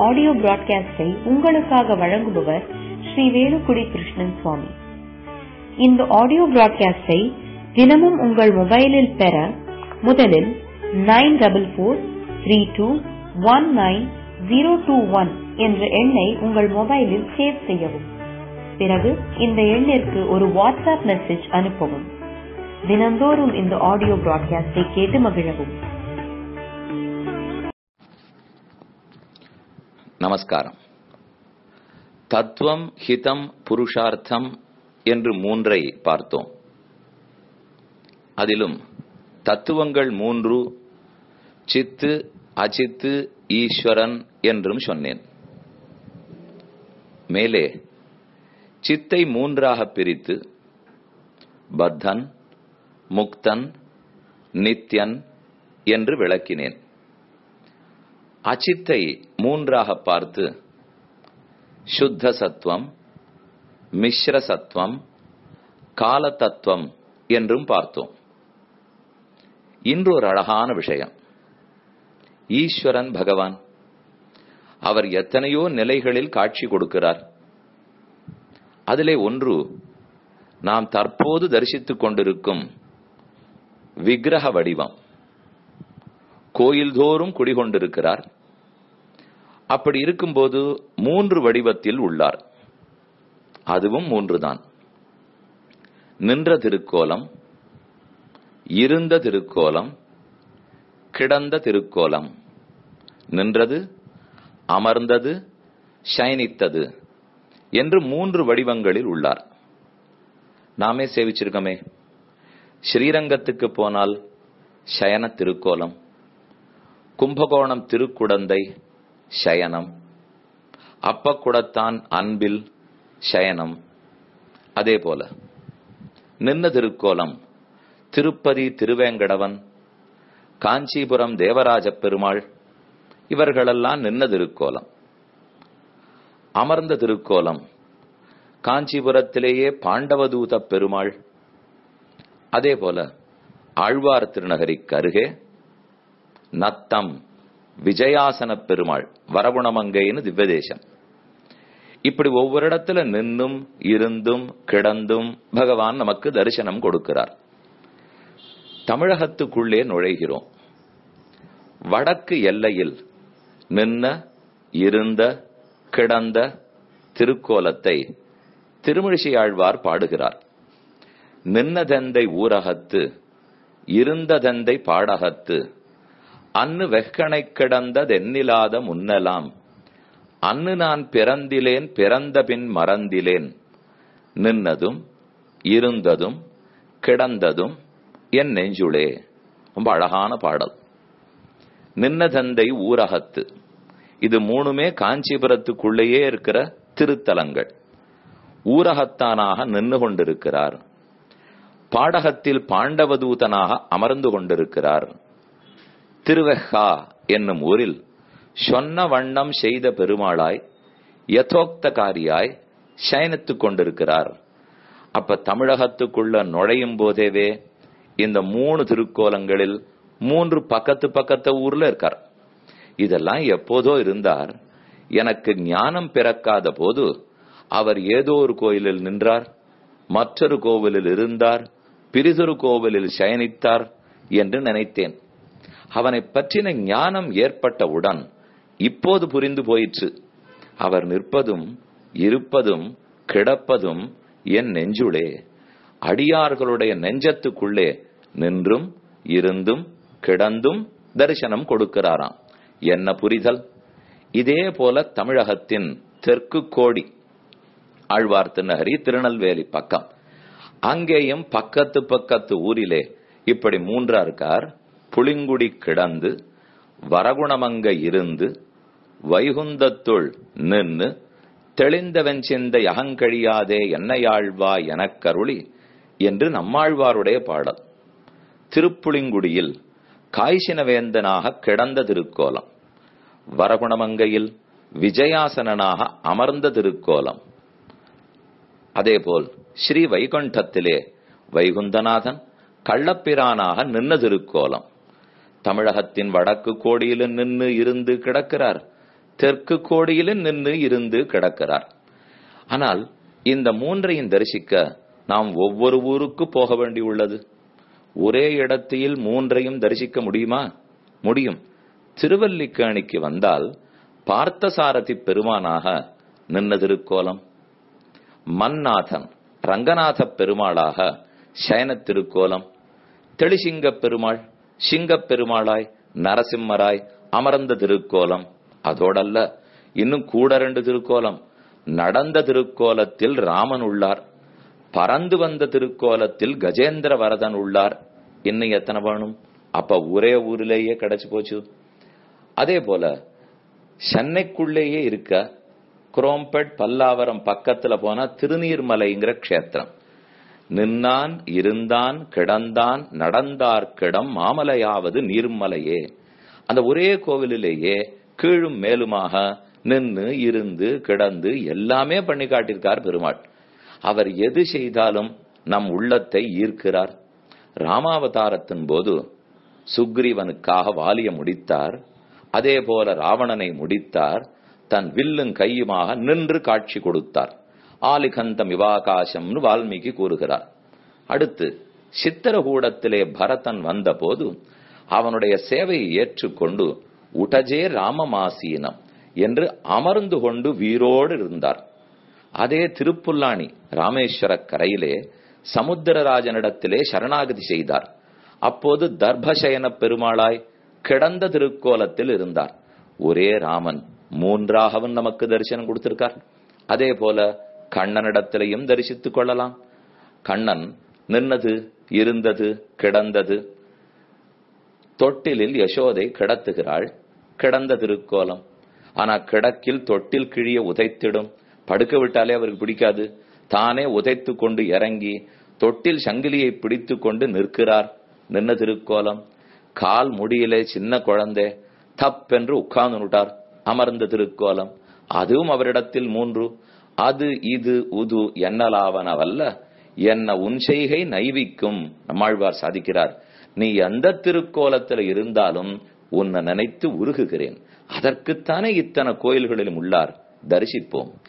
audio பிராட்காஸ்டை உங்களுக்காக வழங்குபவர் ஸ்ரீ வேலுக்குடி கிருஷ்ணன் சுவாமி இந்த ஆடியோ பிராட்காஸ்டை தினமும் உங்கள் மொபைலில் பெற முதலில் nine double four three two one nine zero two one என்ற எண்ணை உங்கள் மொபைலில் சேவ் செய்யவும் பிறகு இந்த எண்ணிற்கு ஒரு வாட்ஸ்அப் மெசேஜ் அனுப்பவும் தினந்தோறும் இந்த ஆடியோ பிராட்காஸ்டை கேட்டு மகிழவும் நமஸ்காரம் தத்துவம் ஹிதம் புருஷார்த்தம் என்று மூன்றை பார்த்தோம் அதிலும் தத்துவங்கள் மூன்று சித்து அச்சித்து ஈஸ்வரன் என்றும் சொன்னேன் மேலே சித்தை மூன்றாக பிரித்து பத்தன் முக்தன் நித்யன் என்று விளக்கினேன் அச்சித்தை மூன்றாக பார்த்து சுத்த சத்துவம் மிஸ்ர சத்துவம் கால தத்துவம் என்றும் பார்த்தோம் இன்று ஒரு அழகான விஷயம் ஈஸ்வரன் பகவான் அவர் எத்தனையோ நிலைகளில் காட்சி கொடுக்கிறார் அதிலே ஒன்று நாம் தற்போது தரிசித்துக் கொண்டிருக்கும் விக்கிரக வடிவம் கோயில்தோறும் குடிகொண்டிருக்கிறார் அப்படி இருக்கும்போது மூன்று வடிவத்தில் உள்ளார் அதுவும் மூன்றுதான் நின்ற திருக்கோலம் இருந்த திருக்கோலம் கிடந்த திருக்கோலம் நின்றது அமர்ந்தது சயனித்தது என்று மூன்று வடிவங்களில் உள்ளார் நாமே சேவிச்சிருக்கோமே ஸ்ரீரங்கத்துக்கு போனால் சயன திருக்கோலம் கும்பகோணம் திருக்குடந்தை சயனம் அப்பக்குடத்தான் அன்பில் சயனம் அதே போல நின்ன திருக்கோலம் திருப்பதி திருவேங்கடவன் காஞ்சிபுரம் தேவராஜ பெருமாள் இவர்களெல்லாம் நின்ன திருக்கோலம் அமர்ந்த திருக்கோலம் காஞ்சிபுரத்திலேயே பாண்டவதூத பெருமாள் அதே போல ஆழ்வார் திருநகரிக்கு அருகே நத்தம் விஜயாசன பெருமாள் வரகுணமங்கைன்னு திவ்யதேசம் இப்படி ஒவ்வொரு இடத்துல நின்னும் இருந்தும் கிடந்தும் பகவான் நமக்கு தரிசனம் கொடுக்கிறார் தமிழகத்துக்குள்ளே நுழைகிறோம் வடக்கு எல்லையில் நின்ன இருந்த கிடந்த திருக்கோலத்தை திருமிழிசையாழ்வார் பாடுகிறார் நின்னதெந்தை ஊரகத்து இருந்ததெந்தை பாடகத்து அன்னு வெக்கனை கிடந்ததென்னிலாத முன்னலாம் அன்னு நான் பிறந்திலேன் பிறந்த பின் மறந்திலேன் நின்னதும் இருந்ததும் கிடந்ததும் என் நெஞ்சுளே ரொம்ப அழகான பாடல் நின்னதந்தை ஊரகத்து இது மூணுமே காஞ்சிபுரத்துக்குள்ளேயே இருக்கிற திருத்தலங்கள் ஊரகத்தானாக நின்று கொண்டிருக்கிறார் பாடகத்தில் பாண்டவதூதனாக அமர்ந்து கொண்டிருக்கிறார் திருவெஹா என்னும் ஊரில் சொன்ன வண்ணம் செய்த பெருமாளாய் யதோக்தகாரியாய் சயனித்துக் கொண்டிருக்கிறார் அப்ப தமிழகத்துக்குள்ள நுழையும் போதேவே இந்த மூணு திருக்கோலங்களில் மூன்று பக்கத்து பக்கத்து ஊர்ல இருக்கார் இதெல்லாம் எப்போதோ இருந்தார் எனக்கு ஞானம் பிறக்காத போது அவர் ஏதோ ஒரு கோயிலில் நின்றார் மற்றொரு கோவிலில் இருந்தார் பிரிதொரு கோவிலில் சயனித்தார் என்று நினைத்தேன் அவனை பற்றின ஞானம் ஏற்பட்டவுடன் இப்போது புரிந்து போயிற்று அவர் நிற்பதும் இருப்பதும் கிடப்பதும் என் நெஞ்சுளே அடியார்களுடைய நெஞ்சத்துக்குள்ளே நின்றும் இருந்தும் கிடந்தும் தரிசனம் கொடுக்கிறாராம் என்ன புரிதல் இதே போல தமிழகத்தின் தெற்கு கோடி ஆழ்வார் திருநகரி திருநெல்வேலி பக்கம் அங்கேயும் பக்கத்து பக்கத்து ஊரிலே இப்படி மூன்றா இருக்கார் புளிங்குடி கிடந்து வரகுணமங்க இருந்து வைகுந்தத்துள் நின்னு தெளிந்தவன் சிந்தை அகங்கழியாதே என்னையாழ்வா எனக்கருளி என்று நம்மாழ்வாருடைய பாடல் திருப்புளிங்குடியில் காய்ச்சினவேந்தனாக கிடந்த திருக்கோலம் வரகுணமங்கையில் விஜயாசனனாக அமர்ந்த திருக்கோலம் அதேபோல் ஸ்ரீ வைகுண்டத்திலே வைகுந்தநாதன் கள்ளப்பிரானாக நின்ன திருக்கோலம் தமிழகத்தின் வடக்கு கோடியிலும் நின்று இருந்து கிடக்கிறார் தெற்கு கோடியில நின்று இருந்து கிடக்கிறார் ஆனால் இந்த மூன்றையும் தரிசிக்க நாம் ஒவ்வொரு ஊருக்கு போக வேண்டியுள்ளது ஒரே இடத்தில் மூன்றையும் தரிசிக்க முடியுமா முடியும் திருவல்லிக்கேணிக்கு வந்தால் பார்த்தசாரதி பெருமானாக நின்ன திருக்கோலம் மன்னாதன் ரங்கநாத பெருமாளாக சயன திருக்கோலம் தெளிசிங்க பெருமாள் சிங்கப் பெருமாளாய் நரசிம்மராய் அமர்ந்த திருக்கோலம் அதோடல்ல இன்னும் கூட ரெண்டு திருக்கோலம் நடந்த திருக்கோலத்தில் ராமன் உள்ளார் பறந்து வந்த திருக்கோலத்தில் கஜேந்திர வரதன் உள்ளார் இன்னும் எத்தனை வேணும் அப்ப ஒரே ஊரிலேயே கிடைச்சு போச்சு அதே போல சென்னைக்குள்ளேயே இருக்க குரோம்பெட் பல்லாவரம் பக்கத்துல போனா திருநீர்மலைங்கிற க்ஷேத்திரம் நின்னான் இருந்தான் கிடந்தான் நடந்தார் கிடம் மாமலையாவது நீர்மலையே அந்த ஒரே கோவிலிலேயே கீழும் மேலுமாக நின்னு இருந்து கிடந்து எல்லாமே பண்ணி காட்டியிருக்கார் பெருமாள் அவர் எது செய்தாலும் நம் உள்ளத்தை ஈர்க்கிறார் ராமாவதாரத்தின் போது சுக்ரீவனுக்காக வாலிய முடித்தார் அதே போல ராவணனை முடித்தார் தன் வில்லும் கையுமாக நின்று காட்சி கொடுத்தார் ஆலிகந்தம் இவாகாசம்னு வால்மீகி கூறுகிறார் அடுத்து சித்திரகூடத்திலே பரதன் வந்தபோது அவனுடைய சேவையை ஏற்றுக்கொண்டு உடஜே ராமமாசீனம் என்று அமர்ந்து கொண்டு வீரோடு இருந்தார் அதே திருப்புல்லாணி ராமேஸ்வர கரையிலே சமுத்திரராஜனிடத்திலே சரணாகதி செய்தார் அப்போது தர்பசயன பெருமாளாய் கிடந்த திருக்கோலத்தில் இருந்தார் ஒரே ராமன் மூன்றாகவும் நமக்கு தரிசனம் கொடுத்திருக்கார் அதே போல கண்ணனிடத்திலையும் தரிசித்துக் கொள்ளலாம் கண்ணன் நின்னது இருந்தது கிடந்தது தொட்டிலில் யசோதை கிடத்துகிறாள் கிடந்த திருக்கோலம் ஆனா கிடக்கில் தொட்டில் கிழிய உதைத்திடும் படுக்க விட்டாலே அவருக்கு பிடிக்காது தானே உதைத்து கொண்டு இறங்கி தொட்டில் சங்கிலியை பிடித்து கொண்டு நிற்கிறார் நின்ன திருக்கோலம் கால் முடியிலே சின்ன குழந்தை தப்பென்று உட்கார்ந்து விட்டார் அமர்ந்த திருக்கோலம் அதுவும் அவரிடத்தில் மூன்று அது இது உது என்னலாவனவல்ல என்ன உன் செய்கை நைவிக்கும் நம்மாழ்வார் சாதிக்கிறார் நீ எந்த திருக்கோலத்தில் இருந்தாலும் உன்னை நினைத்து உருகுகிறேன் அதற்குத்தானே இத்தனை கோயில்களிலும் உள்ளார் தரிசிப்போம்